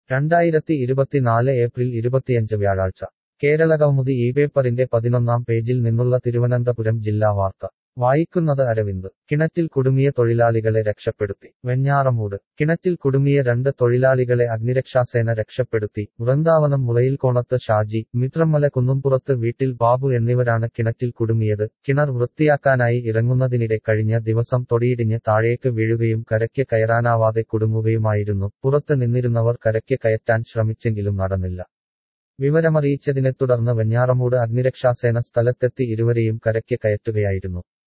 രണ്ടായിരത്തി ഇരുപത്തിനാല് ഏപ്രിൽ ഇരുപത്തിയഞ്ച് വ്യാഴാഴ്ച കേരളകൗമുദി ഈ പേപ്പറിന്റെ പതിനൊന്നാം പേജിൽ നിന്നുള്ള തിരുവനന്തപുരം ജില്ലാ വാർത്ത വായിക്കുന്നത് അരവിന്ദ് കിണറ്റിൽ കുടുങ്ങിയ തൊഴിലാളികളെ രക്ഷപ്പെടുത്തി വെഞ്ഞാറമൂട് കിണറ്റിൽ കുടുങ്ങിയ രണ്ട് തൊഴിലാളികളെ അഗ്നിരക്ഷാസേന രക്ഷപ്പെടുത്തി വൃന്ദാവനം മുളയിൽക്കോണത്ത് ഷാജി മിത്രമല കുന്നുംപുറത്ത് വീട്ടിൽ ബാബു എന്നിവരാണ് കിണറ്റിൽ കുടുങ്ങിയത് കിണർ വൃത്തിയാക്കാനായി ഇറങ്ങുന്നതിനിടെ കഴിഞ്ഞ ദിവസം തൊടിയിടിഞ്ഞ് താഴേക്ക് വീഴുകയും കരയ്ക്ക് കയറാനാവാതെ കുടുങ്ങുകയുമായിരുന്നു പുറത്ത് നിന്നിരുന്നവർ കരയ്ക്ക് കയറ്റാൻ ശ്രമിച്ചെങ്കിലും നടന്നില്ല വിവരമറിയിച്ചതിനെ തുടർന്ന് വെഞ്ഞാറമൂട് അഗ്നിരക്ഷാസേന സ്ഥലത്തെത്തി ഇരുവരെയും കരയ്ക്ക് കയറ്റുകയായിരുന്നു